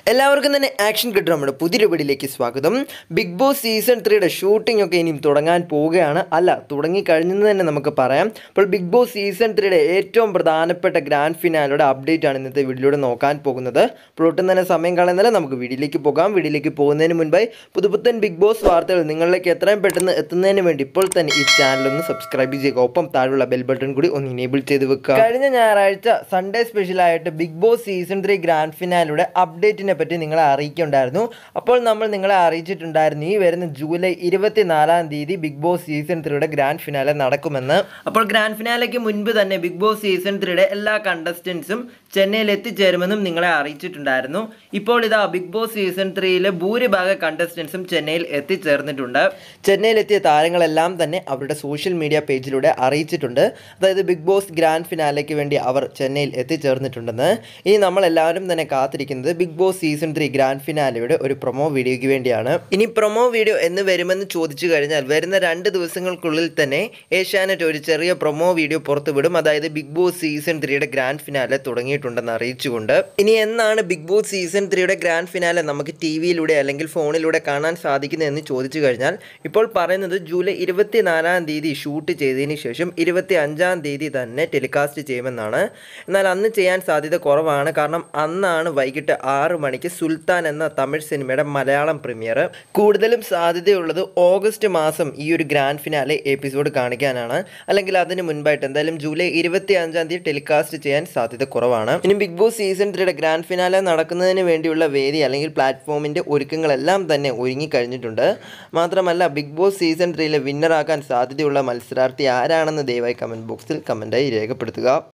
എല്ലാവർക്കും തന്നെ ആക്ഷൻ കിട്ടും നമ്മുടെ പുതിയൊരു വീഡിയോയിലേക്ക് സ്വാഗതം ബിഗ് ബോസ് സീസൺ ത്രീയുടെ ഷൂട്ടിംഗ് ഒക്കെ ഇനിയും തുടങ്ങാൻ പോവുകയാണ് അല്ല തുടങ്ങിക്കഴിഞ്ഞെന്ന് തന്നെ നമുക്ക് പറയാം അപ്പോൾ ബിഗ് ബോസ് സീസൺ ത്രീയുടെ ഏറ്റവും പ്രധാനപ്പെട്ട ഗ്രാൻഡ് ഫിനാലയുടെ അപ്ഡേറ്റ് ആണ് ഇന്നത്തെ വീഡിയോയിലൂടെ നോക്കാൻ പോകുന്നത് അപ്പോൾ ഒട്ടും തന്നെ സമയം കളയുന്നില്ല നമുക്ക് വീഡിയോയിലേക്ക് പോകാം വീഡിയോയിലേക്ക് പോകുന്നതിന് മുൻപായി പുതുപുത്തൻ ബിഗ് ബോസ് വാർത്തകൾ നിങ്ങളിലേക്ക് എത്രയും പെട്ടെന്ന് എത്തുന്നതിന് വേണ്ടി ഇപ്പോൾ തന്നെ ഈ ചാനൽ ഒന്ന് സബ്സ്ക്രൈബ് ചെയ്യുക ഒപ്പം താഴെയുള്ള ബെൽ ബട്ടൺ കൂടി ഒന്ന് ഇനേബിൾ ചെയ്ത് വെക്കുക കഴിഞ്ഞ ഞായറാഴ്ച സൺഡേ സ്പെഷ്യലായിട്ട് Big Boss season three grand ഫിനാലയുടെ അപ്ഡേറ്റിനെ പറ്റി നിങ്ങളെ അറിയിക്കുന്നുണ്ടായിരുന്നു അപ്പോൾ നമ്മൾ നിങ്ങളെ അറിയിച്ചിട്ടുണ്ടായിരുന്നു ഈ വരുന്ന ജൂലൈ ഇരുപത്തിനാലാം തീയതി ബിഗ് ബോസ് സീസൺ ത്രീയുടെ ഗ്രാൻഡ് ഫിനാലെ നടക്കുമെന്ന് അപ്പോൾ ഗ്രാൻഡ് ഫിനാലയ്ക്ക് മുൻപ് തന്നെ ബിഗ് ബോസ് സീസൺ ത്രീയുടെ എല്ലാ കണ്ടസ്റ്റൻസും ചെന്നൈയിൽ എത്തിച്ചേരുമെന്നും നിങ്ങളെ അറിയിച്ചിട്ടുണ്ടായിരുന്നു ഇപ്പോൾ ഇതാ ബിഗ് ബോസ് സീസൺ ത്രീയിലെ ഭൂരിഭാഗ കണ്ടസ്റ്റൻസും ചെന്നൈയിൽ എത്തിച്ചേർന്നിട്ടുണ്ട് ചെന്നൈയിലെത്തിയ താരങ്ങളെല്ലാം തന്നെ അവരുടെ സോഷ്യൽ മീഡിയ പേജിലൂടെ അറിയിച്ചിട്ടുണ്ട് അതായത് ബിഗ് ബോസ് ഗ്രാൻഡ് ഫിനാലയ്ക്ക് വേണ്ടി അവർ ചെന്നൈയിൽ എത്തിച്ചേർന്നിട്ടുണ്ടെന്ന് ഇനി നമ്മളെല്ലാവരും തന്നെ കാത്തിരിക്കുന്നത് Big Boss season three grand ഫിനാലയുടെ ഒരു പ്രൊമോ വീഡിയോയ്ക്ക് വേണ്ടിയാണ് ഇനി പ്രൊമോ വീഡിയോ എന്ന് വരുമെന്ന് ചോദിച്ചു കഴിഞ്ഞാൽ വരുന്ന രണ്ട് ദിവസങ്ങൾക്കുള്ളിൽ തന്നെ ഏഷ്യാനെറ്റ് ഒരു ചെറിയ പ്രൊമോ വീഡിയോ പുറത്തുവിടും അതായത് ബിഗ് ബോസ് സീസൺ ത്രീയുടെ ഗ്രാൻഡ് ഫിനാലെ തുടങ്ങിയിട്ടുണ്ടെന്ന് അറിയിച്ചുകൊണ്ട് ഇനി എന്നാണ് ബിഗ് ബോസ് സീസൺ ത്രീയുടെ ഗ്രാൻഡ് ഫിനാലെ നമുക്ക് ടി വിയിലൂടെ അല്ലെങ്കിൽ ഫോണിലൂടെ കാണാൻ സാധിക്കുന്നതെന്ന് ചോദിച്ചു കഴിഞ്ഞാൽ ഇപ്പോൾ പറയുന്നത് ജൂലൈ ഇരുപത്തിനാലാം തീയതി ഷൂട്ട് ചെയ്തതിന് ശേഷം ഇരുപത്തി അഞ്ചാം തീയതി തന്നെ ടെലികാസ്റ്റ് ചെയ്യുമെന്നാണ് എന്നാൽ അന്ന് ചെയ്യാൻ സാധ്യത കുറവാണ് കാരണം അന്നാണ് വൈകിട്ട് ആറ് മണിക്ക് സുൽത്താൻ എന്ന തമിഴ് സിനിമയുടെ മലയാളം പ്രീമിയർ കൂടുതലും സാധ്യതയുള്ളത് ഓഗസ്റ്റ് മാസം ഈ ഒരു ഗ്രാൻഡ് ഫിനാലെ എപ്പിസോഡ് കാണിക്കാനാണ് അല്ലെങ്കിൽ അതിന് മുൻപായിട്ട് എന്തായാലും ജൂലൈ ഇരുപത്തി അഞ്ചാം തീയതി ടെലികാസ്റ്റ് ചെയ്യാൻ സാധ്യത കുറവാണ് ഇനി ബിഗ് ബോസ് സീസൺ ത്രീയുടെ ഗ്രാൻഡ് ഫിനാലെ നടക്കുന്നതിന് വേണ്ടിയുള്ള വേദി അല്ലെങ്കിൽ പ്ലാറ്റ്ഫോമിൻ്റെ ഒരുക്കങ്ങളെല്ലാം തന്നെ ഒരുങ്ങിക്കഴിഞ്ഞിട്ടുണ്ട് മാത്രമല്ല ബിഗ് ബോസ് സീസൺ ത്രീയിലെ വിന്നറാക്കാൻ സാധ്യതയുള്ള മത്സരാർത്ഥി ആരാണെന്ന് ദയവായി കമൻറ്റ് ബോക്സിൽ കമൻറ്റായി രേഖപ്പെടുത്തുക